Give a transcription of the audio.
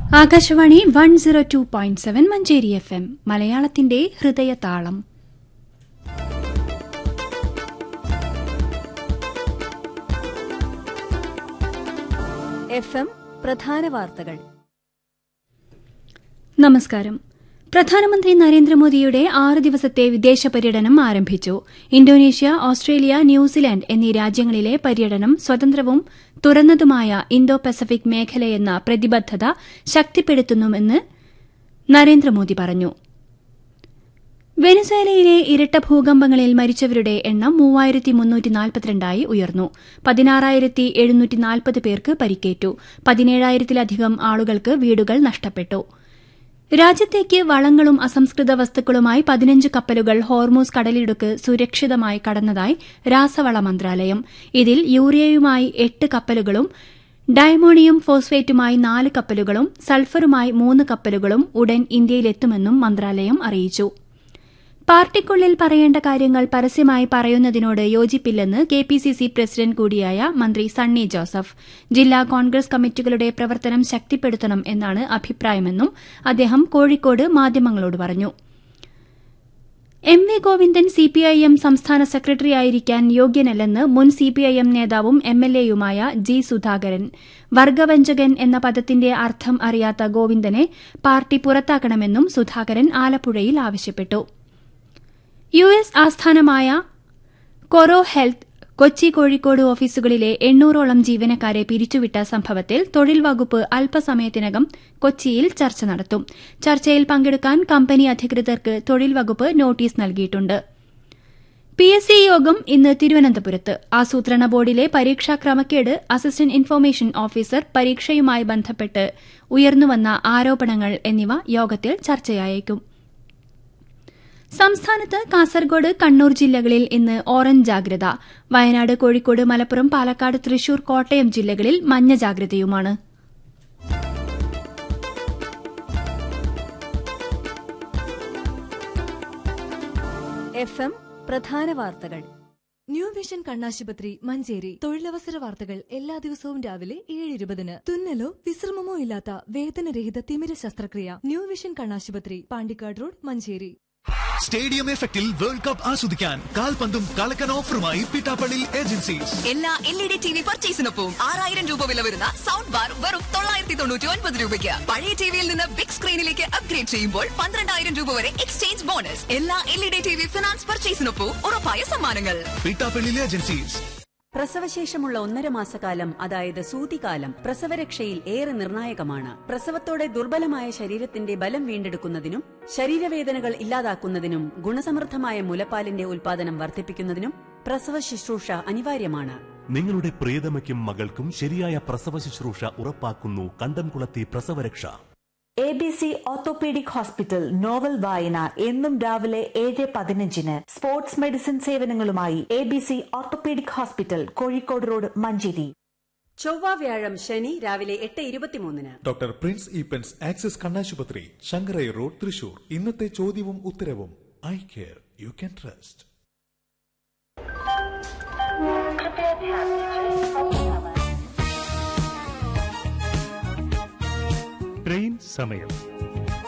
Akashvani one zero two point seven Manjeri F M മലയാളത്തിന്റെ ഹൃദയതാളം F M പ്രധാന വാർത്തകൾ നമസ്കാരം പ്രധാനമന്ത്രി നരേന്ദ്രമോദിയുടെ ആറ് ദിവസത്തെ വിദേശ പര്യടനം ആരംഭിച്ചു ഇന്തോനേഷ്യ ഓസ്ട്രേലിയ ന്യൂസിലാൻഡ് എന്നീ രാജ്യങ്ങളിലെ പര്യടനം സ്വതന്ത്രവും തുറന്നതുമായ ഇന്തോ പസഫിക് മേഖലയെന്ന പ്രതിബദ്ധത ശക്തിപ്പെടുത്തുന്നുവെന്ന് നരേന്ദ്രമോദി പറഞ്ഞു വെനസ്വേലയിലെ ഇരട്ട ഭൂകമ്പങ്ങളിൽ മരിച്ചവരുടെ എണ്ണം മൂവായിരത്തി മുന്നൂറ്റി നാൽപ്പത്തിരണ്ടായി ഉയർന്നു പതിനാറായിരത്തി എഴുന്നൂറ്റി നാൽപ്പത് പേർക്ക് പരിക്കേറ്റു പതിനേഴായിരത്തിലധികം ആളുകൾക്ക് വീടുകൾ നഷ്ടപ്പെട്ടു രാജ്യത്തേക്ക് വളങ്ങളും അസംസ്കൃത വസ്തുക്കളുമായി പതിനഞ്ച് കപ്പലുകൾ ഹോർമൂസ് കടലിടുക്ക് സുരക്ഷിതമായി കടന്നതായി രാസവള മന്ത്രാലയം ഇതിൽ യൂറിയയുമായി എട്ട് കപ്പലുകളും ഡയമോണിയം ഫോസ്ഫേറ്റുമായി നാല് കപ്പലുകളും സൾഫറുമായി മൂന്ന് കപ്പലുകളും ഉടൻ ഇന്ത്യയിലെത്തുമെന്നും മന്ത്രാലയം അറിയിച്ചു പാർട്ടിക്കുള്ളിൽ പറയേണ്ട കാര്യങ്ങൾ പരസ്യമായി പറയുന്നതിനോട് യോജിപ്പില്ലെന്ന് K P C C president കൂടിയായ മന്ത്രി സണ്ണി ജോസഫ് ജില്ലാ കോൺഗ്രസ് കമ്മിറ്റികളുടെ പ്രവർത്തനം ശക്തിപ്പെടുത്തണം എന്നാണ് അഭിപ്രായമെന്നും അദ്ദേഹം കോഴിക്കോട് മാധ്യമങ്ങളോട് പറഞ്ഞു എം വി ഗോവിന്ദൻ സിപിഐഎം സംസ്ഥാന സെക്രട്ടറിയായിരിക്കാൻ യോഗ്യനല്ലെന്ന് മുൻ സിപിഐഎം നേതാവും എം എൽ എയുമായ ജി സുധാകരൻ വർഗവഞ്ചകൻ എന്ന പദത്തിന്റെ അർത്ഥം അറിയാത്ത ഗോവിന്ദനെ പാർട്ടി പുറത്താക്കണമെന്നും സുധാകരൻ ആലപ്പുഴയിൽ ആവശ്യപ്പെട്ടു യു എസ് ആസ്ഥാനമായ കൊറോ ഹെൽത്ത് കൊച്ചി കോഴിക്കോട് ഓഫീസുകളിലെ എണ്ണൂറോളം ജീവനക്കാരെ പിരിച്ചുവിട്ട സംഭവത്തിൽ തൊഴിൽ വകുപ്പ് അല്പസമയത്തിനകം കൊച്ചിയിൽ ചർച്ച നടത്തും ചർച്ചയിൽ പങ്കെടുക്കാൻ കമ്പനി അധികൃതർക്ക് തൊഴിൽ വകുപ്പ് നോട്ടീസ് നൽകിയിട്ടുണ്ട് പി എസ് സി യോഗം ഇന്ന് തിരുവനന്തപുരത്ത് ആസൂത്രണ ബോർഡിലെ പരീക്ഷാ ക്രമക്കേട് അസിസ്റ്റന്റ് ഇൻഫർമേഷൻ ഓഫീസർ പരീക്ഷയുമായി ബന്ധപ്പെട്ട് ഉയർന്നുവന്ന ആരോപണങ്ങൾ എന്നിവ യോഗത്തിൽ ചർച്ചയായേക്കും സംസ്ഥാനത്ത് കാസർഗോഡ് കണ്ണൂർ ജില്ലകളിൽ ഇന്ന് ഓറഞ്ച് ജാഗ്രത വയനാട് കോഴിക്കോട് മലപ്പുറം പാലക്കാട് തൃശൂർ കോട്ടയം ജില്ലകളിൽ മഞ്ഞ ജാഗ്രതയുമാണ് എഫ് എം പ്രധാന വാർത്തകൾ ന്യൂ വിഷൻ കണ്ണാശുപത്രി മഞ്ചേരി തൊഴിലവസര വാർത്തകൾ എല്ലാ ദിവസവും രാവിലെ ഏഴ് ഇരുപതിന് തുന്നലോ വിശ്രമമോ ഇല്ലാത്ത വേദനരഹിത തിമിര ശസ്ത്രക്രിയ ന്യൂ വിഷൻ കണ്ണാശുപത്രി പാണ്ടിക്കാട് റോഡ് മഞ്ചേരി സ്റ്റേഡിയം എഫക്റ്റിൽ വേൾഡ് കപ്പ് ആസ്വദിക്കാൻ കാൽപന്തും കളക്കൻ ഓഫറുമായി പിട്ടാപ്പള്ളി ഏജൻസീസ് എല്ലാ L E D T V പർച്ചേസിനൊപ്പം ആറായിരം രൂപ വില വരുന്ന സൗണ്ട് ബാർ വെറും തൊള്ളായിരത്തി തൊണ്ണൂറ്റി ഒൻപത് രൂപയ്ക്ക് പഴയ ടിവിയിൽ നിന്ന് ബിഗ് സ്ക്രീനിലേക്ക് അപ്ഗ്രേഡ് ചെയ്യുമ്പോൾ പന്ത്രണ്ടായിരം രൂപ വരെ എക്സ്ചേഞ്ച് ബോണസ് എല്ലാ L E D T V finance പർച്ചേസിനൊപ്പം ഉറപ്പായ സമ്മാനങ്ങൾ പിട്ടാപ്പള്ളി ഏജൻസീസ് പ്രസവശേഷമുള്ള ഒന്നര മാസക്കാലം അതായത് സൂതികാലം പ്രസവരക്ഷയിൽ ഏറെ നിർണായകമാണ് പ്രസവത്തോടെ ദുർബലമായ ശരീരത്തിന്റെ ബലം വീണ്ടെടുക്കുന്നതിനും ശരീരവേദനകൾ ഇല്ലാതാക്കുന്നതിനും ഗുണസമൃദ്ധമായ മുലപ്പാലിന്റെ ഉൽപാദനം വർദ്ധിപ്പിക്കുന്നതിനും പ്രസവ ശുശ്രൂഷ അനിവാര്യമാണ് നിങ്ങളുടെ പ്രിയതമയ്ക്കും മകൾക്കും ശരിയായ പ്രസവ ശുശ്രൂഷ ഉറപ്പാക്കുന്നു കണ്ടംകുളത്തി പ്രസവരക്ഷ A B C orthopaedic hospital novel വായന എന്നും രാവിലെ ഏഴ് പതിനഞ്ചിന് സ്പോർട്സ് മെഡിസിൻ സേവനങ്ങളുമായി A B C orthopaedic hospital Kozhikode road Manjeri ചൊവ്വ വ്യാഴം ശനി രാവിലെ എട്ട് ഇരുപത്തിമൂന്നിന് ഡോക്ടർ പ്രിൻസ് ഈപ്പൻസ് ആക്സിസ് കണ്ണാശുപത്രി ശങ്കരൈ റോഡ് തൃശൂർ ഇന്നത്തെ ചോദ്യവും ഉത്തരവും eye care you can trust train സമയം